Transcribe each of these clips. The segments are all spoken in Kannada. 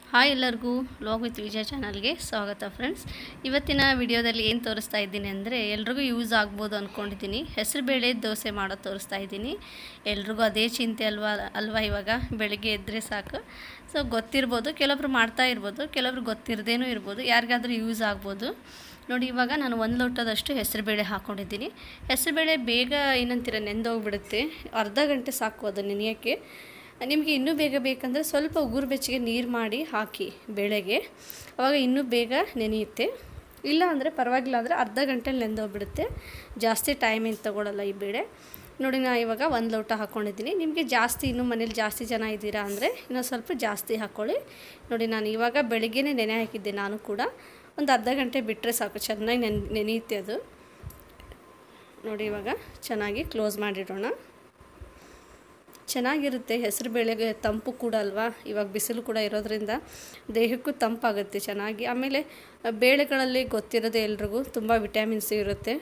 ಹಾಯ್ ಎಲ್ಲರಿಗೂ ಲಾಗ್ ವಿತ್ ವಿಜಯ ಚಾನಲ್ಗೆ ಸ್ವಾಗತ ಫ್ರೆಂಡ್ಸ್ ಇವತ್ತಿನ ವಿಡಿಯೋದಲ್ಲಿ ಏನು ತೋರಿಸ್ತಾ ಇದ್ದೀನಿ ಅಂದರೆ ಎಲ್ರಿಗೂ ಯೂಸ್ ಆಗ್ಬೋದು ಅಂದ್ಕೊಂಡಿದ್ದೀನಿ ಹೆಸರುಬೇಳೆ ದೋಸೆ ಮಾಡೋದು ತೋರಿಸ್ತಾ ಇದ್ದೀನಿ ಎಲ್ರಿಗೂ ಅದೇ ಚಿಂತೆ ಅಲ್ವಾ ಅಲ್ವಾ ಇವಾಗ ಬೆಳಗ್ಗೆ ಎದ್ದರೆ ಸಾಕು ಸೊ ಗೊತ್ತಿರ್ಬೋದು ಕೆಲವೊಬ್ರು ಮಾಡ್ತಾ ಇರ್ಬೋದು ಕೆಲವೊಬ್ರು ಗೊತ್ತಿರದೇನೂ ಇರ್ಬೋದು ಯಾರಿಗಾದ್ರೂ ಯೂಸ್ ಆಗ್ಬೋದು ನೋಡಿ ಇವಾಗ ನಾನು ಒಂದು ಲೋಟದಷ್ಟು ಹೆಸರುಬೇಳೆ ಹಾಕ್ಕೊಂಡಿದ್ದೀನಿ ಹೆಸರುಬೇಳೆ ಬೇಗ ಏನಂತೀರ ನೆಂದೋಗ್ಬಿಡುತ್ತೆ ಅರ್ಧ ಗಂಟೆ ಸಾಕು ಅದು ನೆನೆಯೋಕ್ಕೆ ನಿಮಗೆ ಇನ್ನೂ ಬೇಗ ಬೇಕಂದರೆ ಸ್ವಲ್ಪ ಉಗುರು ಬೆಚ್ಚಗೆ ನೀರು ಮಾಡಿ ಹಾಕಿ ಬೇಳೆಗೆ ಆವಾಗ ಇನ್ನೂ ಬೇಗ ನೆನೆಯುತ್ತೆ ಇಲ್ಲ ಅಂದರೆ ಪರವಾಗಿಲ್ಲ ಅಂದರೆ ಅರ್ಧ ಗಂಟೆಲಿ ನೆಂದೋಗ್ಬಿಡುತ್ತೆ ಜಾಸ್ತಿ ಟೈಮ್ ಏನು ತೊಗೊಳಲ್ಲ ಈ ಬೇಳೆ ನೋಡಿ ನಾನು ಇವಾಗ ಒಂದು ಲೋಟ ಹಾಕ್ಕೊಂಡಿದ್ದೀನಿ ನಿಮಗೆ ಜಾಸ್ತಿ ಇನ್ನೂ ಮನೇಲಿ ಜಾಸ್ತಿ ಜನ ಇದ್ದೀರಾ ಅಂದರೆ ಇನ್ನೂ ಸ್ವಲ್ಪ ಜಾಸ್ತಿ ಹಾಕ್ಕೊಳ್ಳಿ ನೋಡಿ ನಾನು ಇವಾಗ ಬೆಳಗ್ಗೆನೇ ನೆನೆ ಹಾಕಿದ್ದೆ ನಾನು ಕೂಡ ಒಂದು ಅರ್ಧ ಗಂಟೆ ಬಿಟ್ಟರೆ ಸಾಕು ಚೆನ್ನಾಗಿ ನೆನೆ ನೆನೆಯುತ್ತೆ ಅದು ನೋಡಿ ಇವಾಗ ಚೆನ್ನಾಗಿ ಕ್ಲೋಸ್ ಮಾಡಿಡೋಣ ಚೆನ್ನಾಗಿರುತ್ತೆ ಹೆಸರು ಬೇಳೆಗೆ ತಂಪು ಕೂಡ ಅಲ್ವಾ ಇವಾಗ ಬಿಸಿಲು ಕೂಡ ಇರೋದ್ರಿಂದ ದೇಹಕ್ಕೂ ತಂಪಾಗುತ್ತೆ ಚೆನ್ನಾಗಿ ಆಮೇಲೆ ಬೇಳೆಗಳಲ್ಲಿ ಗೊತ್ತಿರೋದೇ ಎಲ್ರಿಗೂ ತುಂಬ ವಿಟಮಿನ್ಸ್ ಇರುತ್ತೆ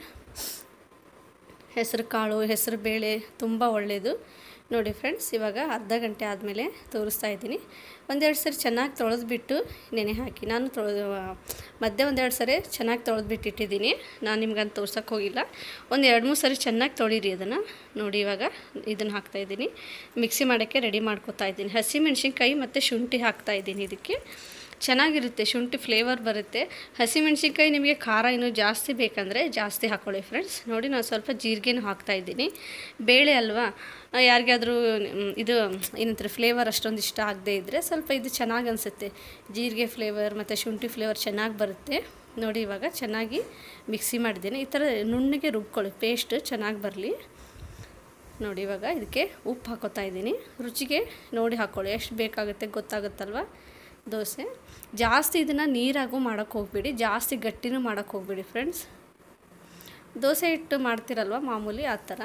ಹೆಸರು ಕಾಳು ಹೆಸರು ಬೇಳೆ ತುಂಬ ಒಳ್ಳೆಯದು ನೋಡಿ ಫ್ರೆಂಡ್ಸ್ ಇವಾಗ ಅರ್ಧ ಗಂಟೆ ಆದಮೇಲೆ ತೋರಿಸ್ತಾ ಇದ್ದೀನಿ ಒಂದೆರಡು ಸರಿ ಚೆನ್ನಾಗಿ ತೊಳೆದ್ಬಿಟ್ಟು ನೆನೆ ಹಾಕಿ ನಾನು ತೊಳೆದು ಮಧ್ಯೆ ಒಂದೆರಡು ಸರಿ ಚೆನ್ನಾಗಿ ತೊಳೆದ್ಬಿಟ್ಟು ಇಟ್ಟಿದ್ದೀನಿ ನಾನು ನಿಮ್ಗಂತ ತೋರ್ಸೋಕ್ಕೆ ಹೋಗಿಲ್ಲ ಒಂದು ಎರಡು ಮೂರು ಸರಿ ಚೆನ್ನಾಗಿ ತೊಳೀರಿ ಅದನ್ನು ನೋಡಿ ಇವಾಗ ಇದನ್ನು ಹಾಕ್ತಾಯಿದ್ದೀನಿ ಮಿಕ್ಸಿ ಮಾಡೋಕ್ಕೆ ರೆಡಿ ಮಾಡ್ಕೊತಾ ಇದ್ದೀನಿ ಹಸಿ ಮೆಣಸಿನ್ಕಾಯಿ ಮತ್ತು ಶುಂಠಿ ಹಾಕ್ತಾಯಿದ್ದೀನಿ ಇದಕ್ಕೆ ಚೆನ್ನಾಗಿರುತ್ತೆ ಶುಂಠಿ ಫ್ಲೇವರ್ ಬರುತ್ತೆ ಹಸಿಮೆಣ್ಸಿನ್ಕಾಯಿ ನಿಮಗೆ ಖಾರ ಇನ್ನೂ ಜಾಸ್ತಿ ಬೇಕಂದರೆ ಜಾಸ್ತಿ ಹಾಕ್ಕೊಳ್ಳಿ ಫ್ರೆಂಡ್ಸ್ ನೋಡಿ ನಾನು ಸ್ವಲ್ಪ ಜೀರಿಗೆನೂ ಹಾಕ್ತಾಯಿದ್ದೀನಿ ಬೇಳೆ ಅಲ್ವಾ ಯಾರಿಗಾದರೂ ಇದು ಏನಂತಾರೆ ಫ್ಲೇವರ್ ಅಷ್ಟೊಂದು ಇಷ್ಟ ಆಗದೇ ಇದ್ದರೆ ಸ್ವಲ್ಪ ಇದು ಚೆನ್ನಾಗಿ ಅನಿಸುತ್ತೆ ಜೀರಿಗೆ ಫ್ಲೇವರ್ ಮತ್ತು ಶುಂಠಿ ಫ್ಲೇವರ್ ಚೆನ್ನಾಗಿ ಬರುತ್ತೆ ನೋಡಿ ಇವಾಗ ಚೆನ್ನಾಗಿ ಮಿಕ್ಸಿ ಮಾಡಿದ್ದೀನಿ ಈ ಥರ ನುಣ್ಣಗೆ ರುಬ್ಕೊಳ್ಳಿ ಪೇಸ್ಟ್ ಚೆನ್ನಾಗಿ ಬರಲಿ ನೋಡಿ ಇವಾಗ ಇದಕ್ಕೆ ಉಪ್ಪು ಹಾಕೋತಾ ಇದ್ದೀನಿ ರುಚಿಗೆ ನೋಡಿ ಹಾಕ್ಕೊಳ್ಳಿ ಎಷ್ಟು ಬೇಕಾಗುತ್ತೆ ಗೊತ್ತಾಗುತ್ತಲ್ವ ದೋಸೆ ಜಾಸ್ತಿ ಇದನ್ನು ನೀರಾಗೂ ಮಾಡೋಕ್ಕೆ ಹೋಗ್ಬೇಡಿ ಜಾಸ್ತಿ ಗಟ್ಟಿನೂ ಮಾಡೋಕ್ಕೆ ಹೋಗ್ಬೇಡಿ ಫ್ರೆಂಡ್ಸ್ ದೋಸೆ ಹಿಟ್ಟು ಮಾಡ್ತಿರಲ್ವ ಮಾಮೂಲಿ ಆ ಥರ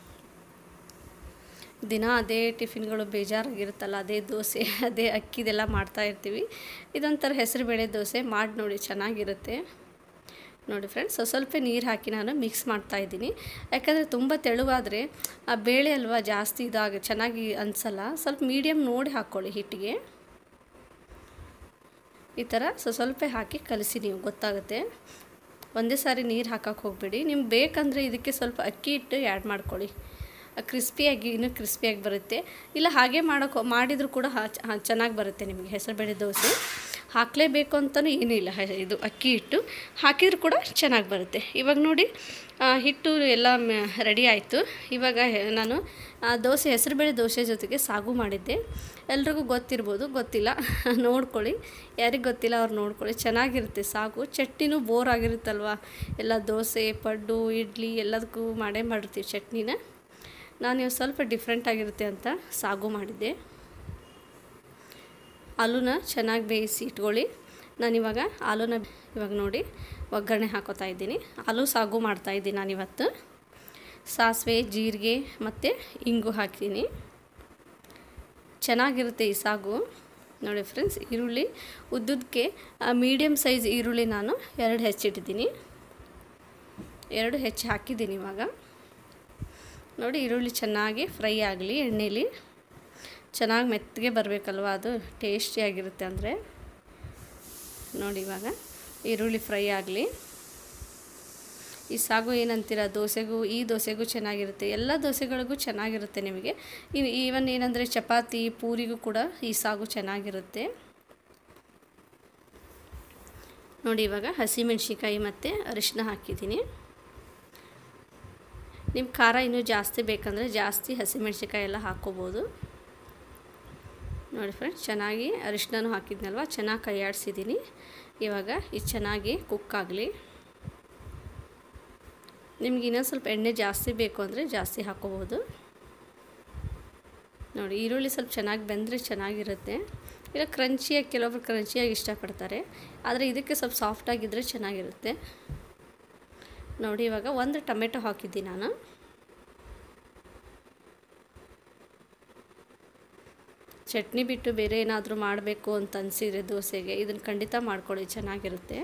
ದಿನ ಅದೇ ಟಿಫಿನ್ಗಳು ಬೇಜಾರಾಗಿರುತ್ತಲ್ಲ ಅದೇ ದೋಸೆ ಅದೇ ಅಕ್ಕಿದೆಲ್ಲ ಮಾಡ್ತಾ ಇರ್ತೀವಿ ಇದೊಂಥರ ಹೆಸರುಬೇಳೆ ದೋಸೆ ಮಾಡಿ ನೋಡಿ ಚೆನ್ನಾಗಿರುತ್ತೆ ನೋಡಿ ಫ್ರೆಂಡ್ಸ್ ಸ್ವಲ್ಪ ನೀರು ಹಾಕಿ ನಾನು ಮಿಕ್ಸ್ ಮಾಡ್ತಾ ಇದ್ದೀನಿ ಯಾಕಂದರೆ ತುಂಬ ತೆಳುವಾದರೆ ಆ ಬೇಳೆ ಅಲ್ವಾ ಜಾಸ್ತಿ ಇದಾಗ ಚೆನ್ನಾಗಿ ಅನಿಸಲ್ಲ ಸ್ವಲ್ಪ ಮೀಡಿಯಮ್ ನೋಡಿ ಹಾಕ್ಕೊಳ್ಳಿ ಹಿಟ್ಟಿಗೆ ಈ ಥರ ಸೊ ಸ್ವಲ್ಪ ಹಾಕಿ ಕಲಿಸಿ ನೀವು ಗೊತ್ತಾಗುತ್ತೆ ಒಂದೇ ಸಾರಿ ನೀರು ಹಾಕಕ್ಕೆ ಹೋಗಬೇಡಿ ನಿಮ್ಗೆ ಬೇಕಂದರೆ ಇದಕ್ಕೆ ಸ್ವಲ್ಪ ಅಕ್ಕಿ ಹಿಟ್ಟು ಆ್ಯಡ್ ಮಾಡ್ಕೊಳ್ಳಿ ಕ್ರಿಸ್ಪಿಯಾಗಿ ಇನ್ನೂ ಕ್ರಿಸ್ಪಿಯಾಗಿ ಬರುತ್ತೆ ಇಲ್ಲ ಹಾಗೆ ಮಾಡೋಕ್ಕೆ ಮಾಡಿದರೂ ಕೂಡ ಚೆನ್ನಾಗಿ ಬರುತ್ತೆ ನಿಮಗೆ ಹೆಸರುಬೇಳೆ ದೋಸೆ ಹಾಕಲೇಬೇಕು ಅಂತಲೂ ಏನೂ ಇಲ್ಲ ಇದು ಅಕ್ಕಿ ಹಿಟ್ಟು ಹಾಕಿದರೂ ಕೂಡ ಚೆನ್ನಾಗಿ ಬರುತ್ತೆ ಇವಾಗ ನೋಡಿ ಹಿಟ್ಟು ಎಲ್ಲ ರೆಡಿ ಆಯಿತು ಇವಾಗ ನಾನು ದೋಸೆ ಹೆಸರುಬೇಳೆ ದೋಸೆ ಜೊತೆಗೆ ಸಾಗು ಮಾಡಿದ್ದೆ ಎಲ್ರಿಗೂ ಗೊತ್ತಿರ್ಬೋದು ಗೊತ್ತಿಲ್ಲ ನೋಡ್ಕೊಳ್ಳಿ ಯಾರಿಗೆ ಗೊತ್ತಿಲ್ಲ ಅವ್ರು ನೋಡ್ಕೊಳ್ಳಿ ಚೆನ್ನಾಗಿರುತ್ತೆ ಸಾಗು ಚಟ್ನಿನೂ ಬೋರ್ ಆಗಿರುತ್ತಲ್ವ ಎಲ್ಲ ದೋಸೆ ಪಡ್ಡು ಇಡ್ಲಿ ಎಲ್ಲದಕ್ಕೂ ಮಾಡೇ ಮಾಡಿರ್ತೀವಿ ಚಟ್ನಿನ ನಾನು ಇವಾಗ ಸ್ವಲ್ಪ ಡಿಫ್ರೆಂಟ್ ಆಗಿರುತ್ತೆ ಅಂತ ಸಾಗು ಮಾಡಿದ್ದೆ ಆಲೂನ ಚೆನ್ನಾಗಿ ಬೇಯಿಸಿ ಇಟ್ಕೊಳ್ಳಿ ನಾನಿವಾಗ ಆಲೂನ ಇವಾಗ ನೋಡಿ ಒಗ್ಗರಣೆ ಹಾಕೋತಾ ಇದ್ದೀನಿ ಆಲೂ ಸಾಗು ಮಾಡ್ತಾಯಿದ್ದೀನಿ ನಾನಿವತ್ತು ಸಾಸಿವೆ ಜೀರಿಗೆ ಮತ್ತು ಇಂಗು ಹಾಕ್ತೀನಿ ಚೆನ್ನಾಗಿರುತ್ತೆ ಈ ಸಾಗು ನೋಡಿ ಫ್ರೆಂಡ್ಸ್ ಈರುಳ್ಳಿ ಉದ್ದುದಕ್ಕೆ ಮೀಡಿಯಮ್ ಸೈಜ್ ಈರುಳ್ಳಿ ನಾನು ಎರಡು ಹೆಚ್ಚಿಟ್ಟಿದ್ದೀನಿ ಎರಡು ಹೆಚ್ಚು ಹಾಕಿದ್ದೀನಿ ಇವಾಗ ನೋಡಿ ಈರುಳ್ಳಿ ಚೆನ್ನಾಗಿ ಫ್ರೈ ಆಗಲಿ ಎಣ್ಣೆಲಿ ಚೆನ್ನಾಗಿ ಮೆತ್ತಗೆ ಬರಬೇಕಲ್ವ ಅದು ಟೇಸ್ಟಿಯಾಗಿರುತ್ತೆ ಅಂದರೆ ನೋಡಿ ಇವಾಗ ಈರುಳ್ಳಿ ಫ್ರೈ ಆಗಲಿ ಈ ಸಾಗು ಏನಂತೀರ ದೋಸೆಗೂ ಈ ದೋಸೆಗೂ ಚೆನ್ನಾಗಿರುತ್ತೆ ಎಲ್ಲ ದೋಸೆಗಳಿಗೂ ಚೆನ್ನಾಗಿರುತ್ತೆ ನಿಮಗೆ ಇನ್ನು ಈವನ್ ಏನಂದರೆ ಚಪಾತಿ ಪೂರಿಗೂ ಕೂಡ ಈ ಸಾಗು ಚೆನ್ನಾಗಿರುತ್ತೆ ನೋಡಿ ಇವಾಗ ಹಸಿಮೆಣ್ಸಿಕಾಯಿ ಮತ್ತು ಅರಿಶಿನ ಹಾಕಿದ್ದೀನಿ ನಿಮ್ಮ ಖಾರ ಇನ್ನೂ ಜಾಸ್ತಿ ಬೇಕಂದರೆ ಜಾಸ್ತಿ ಹಸಿಮೆಣ್ಸಿಕಾಯಿ ಎಲ್ಲ ಹಾಕ್ಕೋಬೋದು ನೋಡಿ ಫ್ರೆಂಡ್ಸ್ ಚೆನ್ನಾಗಿ ಅರಿಶಿನೂ ಹಾಕಿದ್ನಲ್ವ ಚೆನ್ನಾಗಿ ಕೈಯಾಡಿಸಿದ್ದೀನಿ ಇವಾಗ ಇದು ಚೆನ್ನಾಗಿ ಕುಕ್ ಆಗಲಿ ನಿಮ್ಗೆ ಇನ್ನೊಂದು ಸ್ವಲ್ಪ ಎಣ್ಣೆ ಜಾಸ್ತಿ ಬೇಕು ಅಂದರೆ ಜಾಸ್ತಿ ಹಾಕೋಬೋದು ನೋಡಿ ಈರುಳ್ಳಿ ಸ್ವಲ್ಪ ಚೆನ್ನಾಗಿ ಬೆಂದರೆ ಚೆನ್ನಾಗಿರುತ್ತೆ ಇಲ್ಲ ಕ್ರಂಚಿಯಾಗಿ ಕೆಲವೊಬ್ರು ಕ್ರಂಚಿಯಾಗಿ ಇಷ್ಟಪಡ್ತಾರೆ ಆದರೆ ಇದಕ್ಕೆ ಸ್ವಲ್ಪ ಸಾಫ್ಟಾಗಿದ್ದರೆ ಚೆನ್ನಾಗಿರುತ್ತೆ ನೋಡಿ ಇವಾಗ ಒಂದು ಟೊಮೆಟೊ ಹಾಕಿದ್ದೀನಿ ನಾನು ಚಟ್ನಿ ಬಿಟ್ಟು ಬೇರೆ ಏನಾದರೂ ಮಾಡಬೇಕು ಅಂತ ಅನಿಸಿದರೆ ದೋಸೆಗೆ ಇದನ್ನು ಖಂಡಿತ ಮಾಡ್ಕೊಳ್ಳಿ ಚೆನ್ನಾಗಿರುತ್ತೆ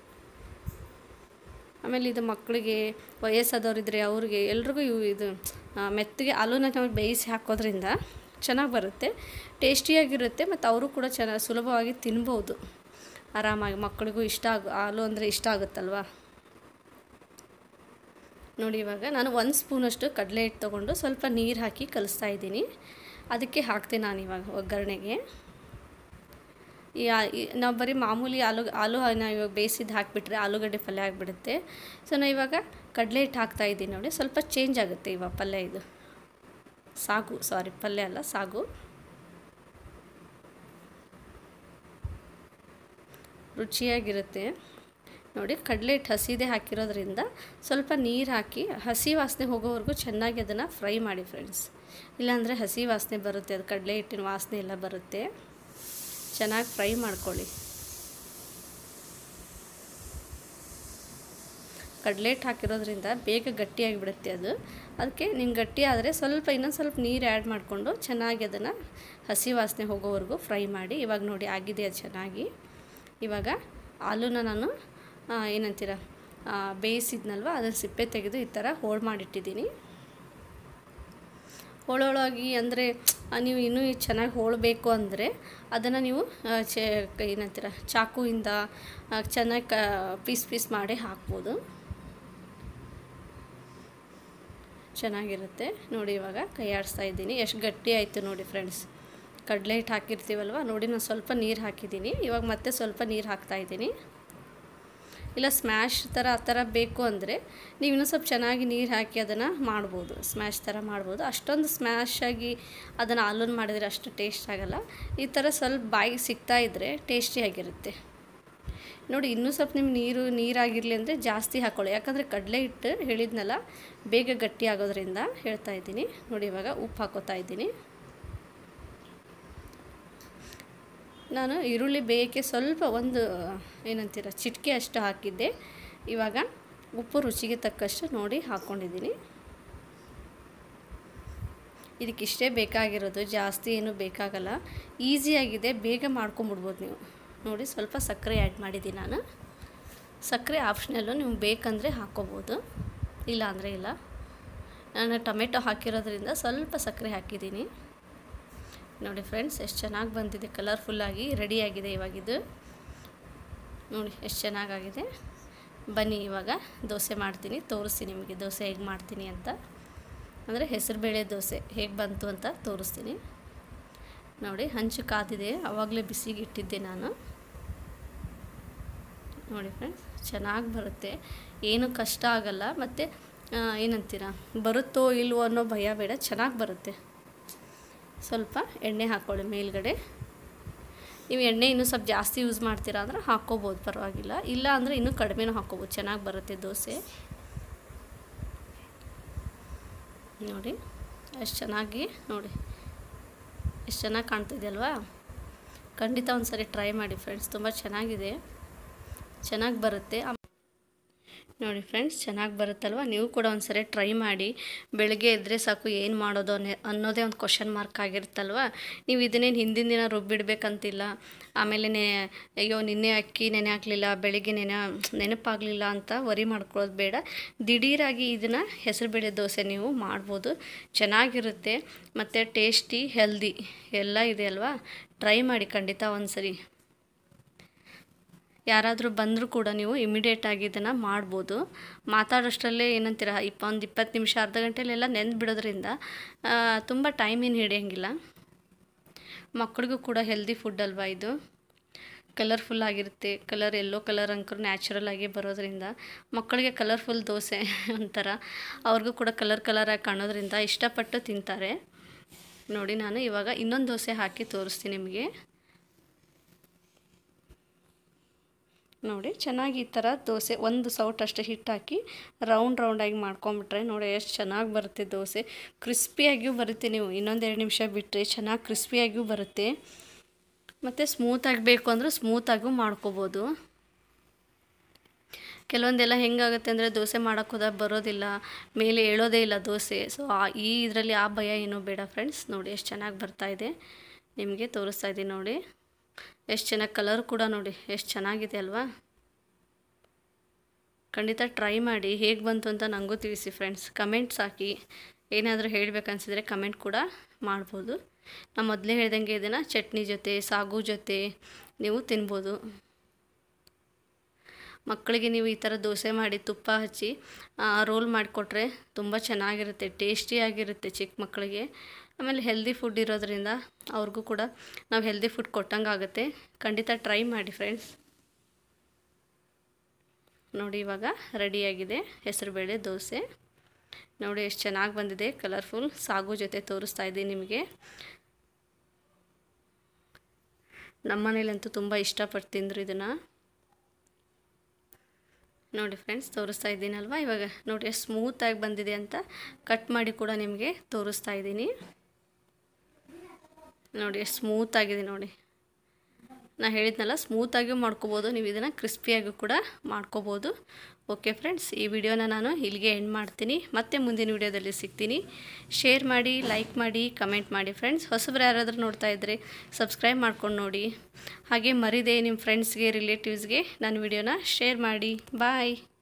ಆಮೇಲೆ ಇದು ಮಕ್ಕಳಿಗೆ ವಯಸ್ಸಾದವರಿದ್ದರೆ ಅವ್ರಿಗೆ ಎಲ್ರಿಗೂ ಇವು ಇದು ಮೆತ್ತಗೆ ಆಲೂನ ನಾವು ಬೇಯಿಸಿ ಹಾಕೋದ್ರಿಂದ ಚೆನ್ನಾಗಿ ಬರುತ್ತೆ ಟೇಸ್ಟಿಯಾಗಿರುತ್ತೆ ಮತ್ತು ಅವರು ಕೂಡ ಚೆನ್ನಾಗಿ ಸುಲಭವಾಗಿ ತಿನ್ಬೋದು ಆರಾಮಾಗಿ ಮಕ್ಕಳಿಗೂ ಇಷ್ಟ ಆಗ ಹಾಲು ಅಂದರೆ ಇಷ್ಟ ಆಗುತ್ತಲ್ವಾ ನೋಡಿ ಇವಾಗ ನಾನು ಒಂದು ಸ್ಪೂನಷ್ಟು ಕಡಲೆ ಹಿಟ್ಟು ತೊಗೊಂಡು ಸ್ವಲ್ಪ ನೀರು ಹಾಕಿ ಕಲಿಸ್ತಾ ಇದ್ದೀನಿ ಅದಕ್ಕೆ ಹಾಕ್ತೀನಿ ನಾನು ಇವಾಗ ಒಗ್ಗರಣೆಗೆ ಈ ನಾವು ಬರೀ ಮಾಮೂಲಿ ಆಲೂ ಆಲೂ ನಾವು ಇವಾಗ ಬೇಯಿಸಿದ್ದು ಹಾಕಿಬಿಟ್ರೆ ಆಲೂಗಡ್ಡೆ ಪಲ್ಯ ಆಗಿಬಿಡುತ್ತೆ ಸೊ ನಾನು ಇವಾಗ ಕಡಲೆ ಹಿಟ್ಟು ಹಾಕ್ತಾ ಇದ್ದೀನಿ ನೋಡಿ ಸ್ವಲ್ಪ ಚೇಂಜ್ ಆಗುತ್ತೆ ಇವಾಗ ಪಲ್ಯ ಇದು ಸಾಗು ಸಾರಿ ಪಲ್ಯ ಅಲ್ಲ ಸಾಗು ರುಚಿಯಾಗಿರುತ್ತೆ ನೋಡಿ ಕಡಲೆ ಹಿಟ್ಟು ಹಸಿದೆ ಹಾಕಿರೋದ್ರಿಂದ ಸ್ವಲ್ಪ ನೀರು ಹಾಕಿ ಹಸಿ ವಾಸನೆ ಹೋಗೋವರೆಗೂ ಚೆನ್ನಾಗಿ ಅದನ್ನು ಫ್ರೈ ಮಾಡಿ ಫ್ರೆಂಡ್ಸ್ ಇಲ್ಲಾಂದರೆ ಹಸಿ ವಾಸನೆ ಬರುತ್ತೆ ಅದು ಕಡಲೆ ಹಿಟ್ಟಿನ ವಾಸನೆ ಎಲ್ಲ ಬರುತ್ತೆ ಚೆನ್ನಾಗಿ ಫ್ರೈ ಮಾಡ್ಕೊಳ್ಳಿ ಕಡಲೆ ಹಿಟ್ಟು ಹಾಕಿರೋದ್ರಿಂದ ಬೇಗ ಗಟ್ಟಿಯಾಗಿಬಿಡುತ್ತೆ ಅದು ಅದಕ್ಕೆ ನಿಮ್ಗೆ ಗಟ್ಟಿ ಆದರೆ ಸ್ವಲ್ಪ ಇನ್ನೊಂದು ಸ್ವಲ್ಪ ನೀರು ಆ್ಯಡ್ ಮಾಡಿಕೊಂಡು ಚೆನ್ನಾಗಿ ಅದನ್ನು ಹಸಿ ವಾಸನೆ ಹೋಗೋವರೆಗೂ ಫ್ರೈ ಮಾಡಿ ಇವಾಗ ನೋಡಿ ಆಗಿದೆ ಅದು ಚೆನ್ನಾಗಿ ಇವಾಗ ಹಾಲುನ ನಾನು ಏನಂತೀರ ಬೇಯಿಸಿದ್ನಲ್ವ ಅದನ್ನು ಸಿಪ್ಪೆ ತೆಗೆದು ಈ ಥರ ಹೋಳು ಮಾಡಿಟ್ಟಿದ್ದೀನಿ ಹೋಳೊಳಗಾಗಿ ಅಂದರೆ ನೀವು ಇನ್ನೂ ಚೆನ್ನಾಗಿ ಹೋಳಬೇಕು ಅಂದರೆ ಅದನ್ನು ನೀವು ಚೆ ಏನಂತೀರ ಚಾಕುವಿಂದ ಚೆನ್ನಾಗಿ ಕ ಪೀಸ್ ಪೀಸ್ ಮಾಡಿ ಹಾಕ್ಬೋದು ಚೆನ್ನಾಗಿರುತ್ತೆ ನೋಡಿ ಇವಾಗ ಕೈ ಆಡಿಸ್ತಾ ಇದ್ದೀನಿ ಎಷ್ಟು ಗಟ್ಟಿ ಆಯಿತು ನೋಡಿ ಫ್ರೆಂಡ್ಸ್ ಕಡಲೆ ಹಿಟ್ಟು ಹಾಕಿರ್ತೀವಲ್ವ ನೋಡಿ ನಾನು ಸ್ವಲ್ಪ ನೀರು ಹಾಕಿದ್ದೀನಿ ಇವಾಗ ಮತ್ತೆ ಸ್ವಲ್ಪ ನೀರು ಹಾಕ್ತಾಯಿದ್ದೀನಿ ಇಲ್ಲ ಸ್ಮ್ಯಾಶ್ ಥರ ಆ ಥರ ಬೇಕು ಅಂದರೆ ನೀವು ಇನ್ನೂ ಸ್ವಲ್ಪ ಚೆನ್ನಾಗಿ ನೀರು ಹಾಕಿ ಅದನ್ನು ಮಾಡ್ಬೋದು ಸ್ಮ್ಯಾಶ್ ಥರ ಮಾಡ್ಬೋದು ಅಷ್ಟೊಂದು ಸ್ಮ್ಯಾಶ್ ಆಗಿ ಅದನ್ನು ಹಾಲನ್ನು ಮಾಡಿದರೆ ಅಷ್ಟು ಟೇಸ್ಟ್ ಆಗೋಲ್ಲ ಈ ಥರ ಸ್ವಲ್ಪ ಬಾಯಿಗೆ ಸಿಗ್ತಾ ಇದ್ದರೆ ಟೇಸ್ಟಿಯಾಗಿರುತ್ತೆ ನೋಡಿ ಇನ್ನೂ ಸ್ವಲ್ಪ ನಿಮ್ಗೆ ನೀರು ನೀರಾಗಿರಲಿ ಅಂದರೆ ಜಾಸ್ತಿ ಹಾಕ್ಕೊಳ್ಳಿ ಯಾಕಂದರೆ ಕಡಲೆ ಹಿಟ್ಟು ಹೇಳಿದ್ನಲ್ಲ ಬೇಗ ಗಟ್ಟಿ ಆಗೋದ್ರಿಂದ ಹೇಳ್ತಾ ಇದ್ದೀನಿ ನೋಡಿ ಇವಾಗ ಉಪ್ಪು ಹಾಕೋತಾ ಇದ್ದೀನಿ ನಾನು ಈರುಳ್ಳಿ ಬೇಯಕ್ಕೆ ಸ್ವಲ್ಪ ಒಂದು ಏನಂತೀರ ಚಿಟಿಕೆ ಅಷ್ಟು ಹಾಕಿದ್ದೆ ಇವಾಗ ಉಪ್ಪು ರುಚಿಗೆ ತಕ್ಕಷ್ಟು ನೋಡಿ ಹಾಕ್ಕೊಂಡಿದ್ದೀನಿ ಇದಕ್ಕಿಷ್ಟೇ ಬೇಕಾಗಿರೋದು ಜಾಸ್ತಿ ಏನೂ ಬೇಕಾಗಲ್ಲ ಈಸಿಯಾಗಿದೆ ಬೇಗ ಮಾಡ್ಕೊಂಬಿಡ್ಬೋದು ನೀವು ನೋಡಿ ಸ್ವಲ್ಪ ಸಕ್ಕರೆ ಆ್ಯಡ್ ಮಾಡಿದ್ದೀನಿ ನಾನು ಸಕ್ಕರೆ ಆಪ್ಷನಲ್ಲು ನೀವು ಬೇಕಂದರೆ ಹಾಕ್ಕೋಬೋದು ಇಲ್ಲ ಅಂದರೆ ಇಲ್ಲ ನಾನು ಟೊಮೆಟೊ ಹಾಕಿರೋದ್ರಿಂದ ಸ್ವಲ್ಪ ಸಕ್ಕರೆ ಹಾಕಿದ್ದೀನಿ ನೋಡಿ ಫ್ರೆಂಡ್ಸ್ ಎಷ್ಟು ಚೆನ್ನಾಗಿ ಬಂದಿದೆ ಕಲರ್ಫುಲ್ಲಾಗಿ ರೆಡಿಯಾಗಿದೆ ಇವಾಗಿದು ನೋಡಿ ಎಷ್ಟು ಚೆನ್ನಾಗಾಗಿದೆ ಬನ್ನಿ ಇವಾಗ ದೋಸೆ ಮಾಡ್ತೀನಿ ತೋರಿಸ್ತೀನಿ ನಿಮಗೆ ದೋಸೆ ಹೇಗೆ ಮಾಡ್ತೀನಿ ಅಂತ ಅಂದರೆ ಹೆಸರುಬೇಳೆ ದೋಸೆ ಹೇಗೆ ಬಂತು ಅಂತ ತೋರಿಸ್ತೀನಿ ನೋಡಿ ಹಂಚು ಕಾದಿದೆ ಆವಾಗಲೇ ಬಿಸಿಗೆ ಇಟ್ಟಿದ್ದೆ ನಾನು ನೋಡಿ ಫ್ರೆಂಡ್ಸ್ ಚೆನ್ನಾಗಿ ಬರುತ್ತೆ ಏನು ಕಷ್ಟ ಆಗಲ್ಲ ಮತ್ತು ಏನಂತೀರ ಬರುತ್ತೋ ಇಲ್ವೋ ಅನ್ನೋ ಭಯ ಬೇಡ ಚೆನ್ನಾಗಿ ಬರುತ್ತೆ ಸ್ವಲ್ಪ ಎಣ್ಣೆ ಹಾಕ್ಕೊಳ್ಳಿ ಮೇಲ್ಗಡೆ ನೀವು ಎಣ್ಣೆ ಇನ್ನೂ ಸ್ವಲ್ಪ ಜಾಸ್ತಿ ಯೂಸ್ ಮಾಡ್ತೀರಾ ಅಂದ್ರೆ ಹಾಕ್ಕೋಬೋದು ಪರವಾಗಿಲ್ಲ ಇಲ್ಲ ಅಂದರೆ ಇನ್ನೂ ಕಡಿಮೆನೂ ಹಾಕ್ಕೋಬೋದು ಚೆನ್ನಾಗಿ ಬರುತ್ತೆ ದೋಸೆ ನೋಡಿ ಎಷ್ಟು ಚೆನ್ನಾಗಿ ನೋಡಿ ಎಷ್ಟು ಚೆನ್ನಾಗಿ ಕಾಣ್ತಿದೆಯಲ್ವಾ ಖಂಡಿತ ಒಂದು ಸರಿ ಟ್ರೈ ಮಾಡಿ ಫ್ರೆಂಡ್ಸ್ ತುಂಬ ಚೆನ್ನಾಗಿದೆ ಚೆನ್ನಾಗಿ ಬರುತ್ತೆ ನೋಡಿ ಫ್ರೆಂಡ್ಸ್ ಚೆನ್ನಾಗಿ ಬರುತ್ತಲ್ವ ನೀವು ಕೂಡ ಒಂದು ಸರಿ ಟ್ರೈ ಮಾಡಿ ಬೆಳಗ್ಗೆ ಎದ್ದರೆ ಸಾಕು ಏನು ಮಾಡೋದು ಅನ್ನೋ ಅನ್ನೋದೇ ಒಂದು ಕ್ವಶನ್ ಮಾರ್ಕ್ ಆಗಿರುತ್ತಲ್ವ ನೀವು ಇದನ್ನೇನು ಹಿಂದಿನ ದಿನ ರುಬ್ಬಿಡ್ಬೇಕಂತಿಲ್ಲ ಆಮೇಲೆ ಅಯ್ಯೋ ನಿನ್ನೆ ಅಕ್ಕಿ ನೆನೆ ಹಾಕಲಿಲ್ಲ ಬೆಳಿಗ್ಗೆ ನೆನೆ ನೆನಪಾಗಲಿಲ್ಲ ಅಂತ ವರಿ ಮಾಡ್ಕೊಳ್ಳೋದು ಬೇಡ ದಿಢೀರಾಗಿ ಇದನ್ನು ಹೆಸರುಬೇಳೆ ದೋಸೆ ನೀವು ಮಾಡ್ಬೋದು ಚೆನ್ನಾಗಿರುತ್ತೆ ಮತ್ತು ಟೇಸ್ಟಿ ಹೆಲ್ದಿ ಎಲ್ಲ ಇದೆ ಅಲ್ವಾ ಟ್ರೈ ಮಾಡಿ ಖಂಡಿತ ಒಂದು ಸರಿ ಯಾರಾದರೂ ಬಂದರೂ ಕೂಡ ನೀವು ಇಮಿಡಿಯೇಟಾಗಿ ಇದನ್ನು ಮಾಡ್ಬೋದು ಮಾತಾಡೋಷ್ಟರಲ್ಲೇ ಏನಂತೀರ ಇಪ್ಪ ಒಂದು ಇಪ್ಪತ್ತು ನಿಮಿಷ ಅರ್ಧ ಗಂಟೆಲೆಲ್ಲ ನೆಂದು ಬಿಡೋದ್ರಿಂದ ತುಂಬ ಟೈಮ್ ಏನು ಹಿಡಿಯೋಂಗಿಲ್ಲ ಮಕ್ಕಳಿಗೂ ಕೂಡ ಹೆಲ್ದಿ ಫುಡ್ ಅಲ್ವಾ ಇದು ಕಲರ್ಫುಲ್ ಆಗಿರುತ್ತೆ ಕಲರ್ ಎಲ್ಲೋ ಕಲರ್ ಅಂಕರು ನ್ಯಾಚುರಲ್ ಆಗಿ ಬರೋದ್ರಿಂದ ಮಕ್ಕಳಿಗೆ ಕಲರ್ಫುಲ್ ದೋಸೆ ಒಂಥರ ಅವ್ರಿಗೂ ಕೂಡ ಕಲರ್ ಕಲರಾಗಿ ಕಾಣೋದ್ರಿಂದ ಇಷ್ಟಪಟ್ಟು ತಿಂತಾರೆ ನೋಡಿ ನಾನು ಇವಾಗ ಇನ್ನೊಂದು ದೋಸೆ ಹಾಕಿ ತೋರಿಸ್ತೀನಿ ನಿಮಗೆ ನೋಡಿ ಚೆನ್ನಾಗಿ ಈ ಥರ ದೋಸೆ ಒಂದು ಸೌಟಷ್ಟು ಹಿಟ್ಟು ಹಾಕಿ ರೌಂಡ್ ರೌಂಡಾಗಿ ಮಾಡ್ಕೊಂಬಿಟ್ರೆ ನೋಡಿ ಎಷ್ಟು ಚೆನ್ನಾಗಿ ಬರುತ್ತೆ ದೋಸೆ ಕ್ರಿಸ್ಪಿಯಾಗಿಯೂ ಬರುತ್ತೆ ನೀವು ಇನ್ನೊಂದೆರಡು ನಿಮಿಷ ಬಿಟ್ಟರೆ ಚೆನ್ನಾಗಿ ಕ್ರಿಸ್ಪಿಯಾಗಿಯೂ ಬರುತ್ತೆ ಮತ್ತು ಸ್ಮೂತಾಗಿ ಬೇಕು ಅಂದರೆ ಸ್ಮೂತಾಗೂ ಮಾಡ್ಕೋಬೋದು ಕೆಲವೊಂದೆಲ್ಲ ಹೆಂಗಾಗುತ್ತೆ ಅಂದರೆ ದೋಸೆ ಮಾಡೋಕ್ಕೆ ಹೋದಾಗ ಬರೋದಿಲ್ಲ ಮೇಲೆ ಹೇಳೋದೇ ಇಲ್ಲ ದೋಸೆ ಸೊ ಈ ಇದರಲ್ಲಿ ಆ ಭಯ ಏನೂ ಬೇಡ ಫ್ರೆಂಡ್ಸ್ ನೋಡಿ ಎಷ್ಟು ಚೆನ್ನಾಗಿ ಬರ್ತಾಯಿದೆ ನಿಮಗೆ ತೋರಿಸ್ತಾ ಇದ್ದೀನಿ ನೋಡಿ ಎಷ್ಟು ಚೆನ್ನಾಗಿ ಕಲರ್ ಕೂಡ ನೋಡಿ ಎಷ್ಟು ಚೆನ್ನಾಗಿದೆ ಅಲ್ವಾ ಖಂಡಿತ ಟ್ರೈ ಮಾಡಿ ಹೇಗೆ ಬಂತು ಅಂತ ನನಗೂ ತಿಳಿಸಿ ಫ್ರೆಂಡ್ಸ್ ಕಮೆಂಟ್ಸ್ ಹಾಕಿ ಏನಾದರೂ ಹೇಳಬೇಕನ್ಸಿದ್ರೆ ಕಮೆಂಟ್ ಕೂಡ ಮಾಡ್ಬೋದು ನಾನು ಮೊದಲೇ ಹೇಳ್ದಂಗೆ ಇದನ್ನು ಚಟ್ನಿ ಜೊತೆ ಸಾಗು ಜೊತೆ ನೀವು ತಿನ್ಬೋದು ಮಕ್ಕಳಿಗೆ ನೀವು ಈ ಥರ ದೋಸೆ ಮಾಡಿ ತುಪ್ಪ ಹಚ್ಚಿ ರೋಲ್ ಮಾಡಿಕೊಟ್ರೆ ತುಂಬ ಚೆನ್ನಾಗಿರುತ್ತೆ ಟೇಸ್ಟಿಯಾಗಿರುತ್ತೆ ಚಿಕ್ಕ ಮಕ್ಕಳಿಗೆ ಆಮೇಲೆ ಹೆಲ್ದಿ ಫುಡ್ ಇರೋದ್ರಿಂದ ಅವ್ರಿಗೂ ಕೂಡ ನಾವು ಹೆಲ್ದಿ ಫುಡ್ ಕೊಟ್ಟಂಗೆ ಆಗುತ್ತೆ ಖಂಡಿತ ಟ್ರೈ ಮಾಡಿ ಫ್ರೆಂಡ್ಸ್ ನೋಡಿ ಇವಾಗ ರೆಡಿಯಾಗಿದೆ ಹೆಸರುಬೇಳೆ ದೋಸೆ ನೋಡಿ ಎಷ್ಟು ಚೆನ್ನಾಗಿ ಬಂದಿದೆ ಕಲರ್ಫುಲ್ ಸಾಗು ಜೊತೆ ತೋರಿಸ್ತಾ ಇದ್ದೀನಿ ನಿಮಗೆ ನಮ್ಮ ಮನೇಲಂತೂ ತುಂಬ ಇಷ್ಟಪಟ್ಟು ತಿಂದರು ಇದನ್ನು ನೋಡಿ ಫ್ರೆಂಡ್ಸ್ ತೋರಿಸ್ತಾ ಇದ್ದೀನಲ್ವ ಇವಾಗ ನೋಡಿ ಎಷ್ಟು ಸ್ಮೂತಾಗಿ ಬಂದಿದೆ ಅಂತ ಕಟ್ ಮಾಡಿ ಕೂಡ ನಿಮಗೆ ತೋರಿಸ್ತಾ ಇದ್ದೀನಿ ನೋಡಿ ಎಷ್ಟು ಸ್ಮೂತಾಗಿದೆ ನೋಡಿ ನಾನು ಹೇಳಿದ್ನಲ್ಲ ಸ್ಮೂತಾಗಿಯೂ ಮಾಡ್ಕೋಬೋದು ನೀವು ಇದನ್ನು ಕ್ರಿಸ್ಪಿಯಾಗಿ ಕೂಡ ಮಾಡ್ಕೋಬೋದು ಓಕೆ ಫ್ರೆಂಡ್ಸ್ ಈ ವಿಡಿಯೋನ ನಾನು ಇಲ್ಲಿಗೆ ಎಂಡ್ ಮಾಡ್ತೀನಿ ಮತ್ತೆ ಮುಂದಿನ ವಿಡಿಯೋದಲ್ಲಿ ಸಿಗ್ತೀನಿ ಶೇರ್ ಮಾಡಿ ಲೈಕ್ ಮಾಡಿ ಕಮೆಂಟ್ ಮಾಡಿ ಫ್ರೆಂಡ್ಸ್ ಹೊಸಬ್ರು ಯಾರಾದರೂ ನೋಡ್ತಾ ಇದ್ದರೆ ಸಬ್ಸ್ಕ್ರೈಬ್ ಮಾಡ್ಕೊಂಡು ನೋಡಿ ಹಾಗೆ ಮರಿದೆ ನಿಮ್ಮ ಫ್ರೆಂಡ್ಸ್ಗೆ ರಿಲೇಟಿವ್ಸ್ಗೆ ನನ್ನ ವಿಡಿಯೋನ ಶೇರ್ ಮಾಡಿ ಬಾಯ್